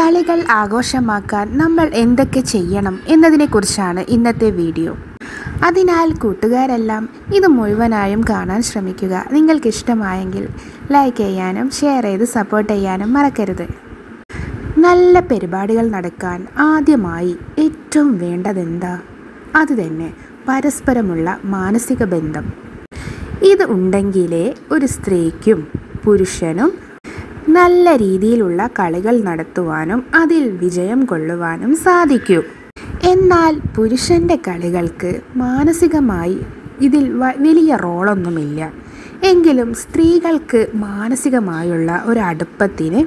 കളികൾ ആഘോഷമാക്കാൻ നമ്മൾ എന്തൊക്കെ ചെയ്യണം എന്നതിനെക്കുറിച്ചാണ് ഇന്നത്തെ വീഡിയോ അതിനാൽ കൂട്ടുകാരെല്ലാം ഇത് മുഴുവനായും കാണാൻ ശ്രമിക്കുക നിങ്ങൾക്ക് ഇഷ്ടമായെങ്കിൽ ലൈക്ക് ചെയ്യാനും ഷെയർ ചെയ്ത് സപ്പോർട്ട് ചെയ്യാനും മറക്കരുത് നല്ല പരിപാടികൾ നടക്കാൻ ആദ്യമായി ഏറ്റവും വേണ്ടതെന്താ അതുതന്നെ പരസ്പരമുള്ള മാനസിക ബന്ധം ഇത് ഉണ്ടെങ്കിലേ ഒരു സ്ത്രീക്കും പുരുഷനും നല്ല രീതിയിലുള്ള കളികൾ നടത്തുവാനും അതിൽ വിജയം കൊള്ളുവാനും സാധിക്കൂ എന്നാൽ പുരുഷൻ്റെ കളികൾക്ക് മാനസികമായി ഇതിൽ വ- വലിയ റോളൊന്നുമില്ല എങ്കിലും സ്ത്രീകൾക്ക് മാനസികമായുള്ള ഒരു അടുപ്പത്തിന്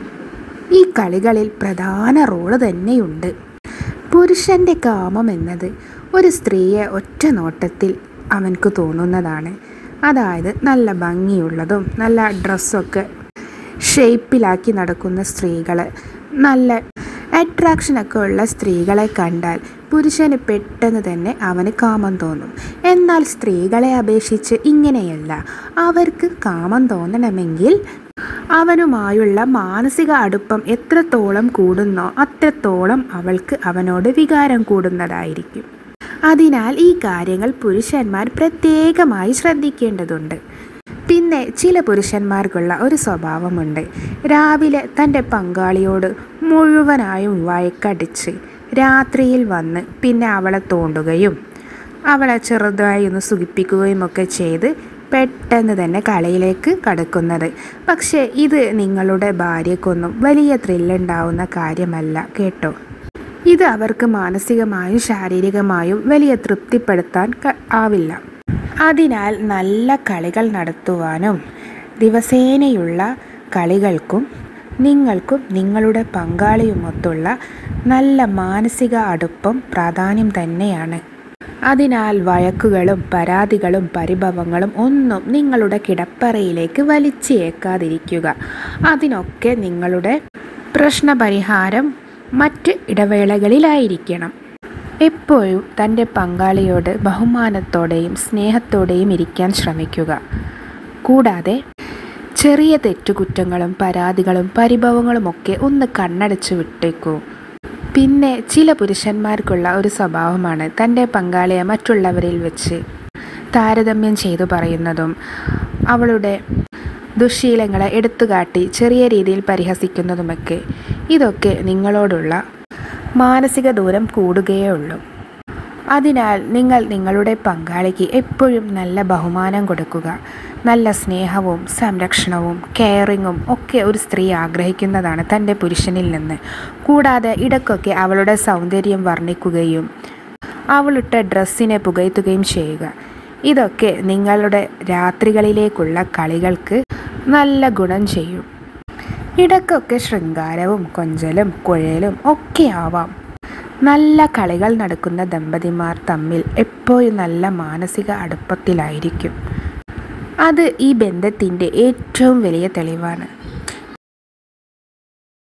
ഈ കളികളിൽ പ്രധാന റോള് തന്നെയുണ്ട് പുരുഷൻ്റെ കാമം എന്നത് ഒരു സ്ത്രീയെ ഒറ്റ നോട്ടത്തിൽ അവൻക്ക് തോന്നുന്നതാണ് അതായത് നല്ല ഭംഗിയുള്ളതും നല്ല ഡ്രസ്സൊക്കെ ഷേപ്പിലാക്കി നടക്കുന്ന സ്ത്രീകൾ നല്ല അട്രാക്ഷനൊക്കെ ഉള്ള സ്ത്രീകളെ കണ്ടാൽ പുരുഷന് പെട്ടെന്ന് തന്നെ അവന് കാമം തോന്നും എന്നാൽ സ്ത്രീകളെ അപേക്ഷിച്ച് ഇങ്ങനെയല്ല അവർക്ക് കാമം തോന്നണമെങ്കിൽ അവനുമായുള്ള മാനസിക അടുപ്പം എത്രത്തോളം കൂടുന്നോ അത്രത്തോളം അവൾക്ക് അവനോട് വികാരം കൂടുന്നതായിരിക്കും അതിനാൽ ഈ കാര്യങ്ങൾ പുരുഷന്മാർ പ്രത്യേകമായി ശ്രദ്ധിക്കേണ്ടതുണ്ട് പിന്നെ ചില പുരുഷന്മാർക്കുള്ള ഒരു സ്വഭാവമുണ്ട് രാവിലെ തൻ്റെ പങ്കാളിയോട് മുഴുവനായും വയക്കടിച്ച് രാത്രിയിൽ വന്ന് പിന്നെ അവളെ തോണ്ടുകയും അവളെ ചെറുതായി ഒന്ന് സുഖിപ്പിക്കുകയും ഒക്കെ ചെയ്ത് പെട്ടെന്ന് തന്നെ കളിയിലേക്ക് കടക്കുന്നത് പക്ഷേ ഇത് നിങ്ങളുടെ ഭാര്യയ്ക്കൊന്നും വലിയ ത്രില്ലുണ്ടാവുന്ന കാര്യമല്ല കേട്ടോ ഇത് അവർക്ക് മാനസികമായും ശാരീരികമായും വലിയ തൃപ്തിപ്പെടുത്താൻ ക- ആവില്ല അതിനാൽ നല്ല കളികൾ നടത്തുവാനും ദിവസേനയുള്ള കളികൾക്കും നിങ്ങൾക്കും നിങ്ങളുടെ പങ്കാളിയുമൊത്തുള്ള നല്ല മാനസിക അടുപ്പം പ്രാധാന്യം തന്നെയാണ് അതിനാൽ വഴക്കുകളും പരാതികളും പരിഭവങ്ങളും ഒന്നും നിങ്ങളുടെ കിടപ്പറയിലേക്ക് വലിച്ചേക്കാതിരിക്കുക അതിനൊക്കെ നിങ്ങളുടെ പ്രശ്നപരിഹാരം മറ്റ് ഇടവേളകളിലായിരിക്കണം എപ്പോഴും തൻ്റെ പങ്കാളിയോട് ബഹുമാനത്തോടെയും സ്നേഹത്തോടെയും ഇരിക്കാൻ ശ്രമിക്കുക കൂടാതെ ചെറിയ തെറ്റുകുറ്റങ്ങളും പരാതികളും പരിഭവങ്ങളുമൊക്കെ ഒന്ന് കണ്ണടച്ച് വിട്ടേക്കൂ പിന്നെ ചില പുരുഷന്മാർക്കുള്ള ഒരു സ്വഭാവമാണ് തൻ്റെ പങ്കാളിയെ മറ്റുള്ളവരിൽ വെച്ച് താരതമ്യം ചെയ്തു പറയുന്നതും അവളുടെ ദുശ്ശീലങ്ങളെ എടുത്തുകാട്ടി ചെറിയ രീതിയിൽ പരിഹസിക്കുന്നതുമൊക്കെ ഇതൊക്കെ നിങ്ങളോടുള്ള മാനസിക ദൂരം കൂടുകയേ ഉള്ളൂ അതിനാൽ നിങ്ങൾ നിങ്ങളുടെ പങ്കാളിക്ക് എപ്പോഴും നല്ല ബഹുമാനം കൊടുക്കുക നല്ല സ്നേഹവും സംരക്ഷണവും കെയറിങ്ങും ഒക്കെ ഒരു സ്ത്രീ ആഗ്രഹിക്കുന്നതാണ് തൻ്റെ പുരുഷനിൽ നിന്ന് കൂടാതെ ഇടയ്ക്കൊക്കെ അവളുടെ സൗന്ദര്യം വർണ്ണിക്കുകയും അവളിട്ട ഡ്രസ്സിനെ പുകഴ്ത്തുകയും ചെയ്യുക ഇതൊക്കെ നിങ്ങളുടെ രാത്രികളിലേക്കുള്ള കളികൾക്ക് നല്ല ഗുണം ചെയ്യും ഇടയ്ക്കൊക്കെ ശൃംഗാരവും കൊഞ്ചലും കുഴലും ഒക്കെ ആവാം നല്ല കളികൾ നടക്കുന്ന ദമ്പതിമാർ തമ്മിൽ എപ്പോഴും നല്ല മാനസിക അടുപ്പത്തിലായിരിക്കും അത് ഈ ബന്ധത്തിൻ്റെ ഏറ്റവും വലിയ തെളിവാണ്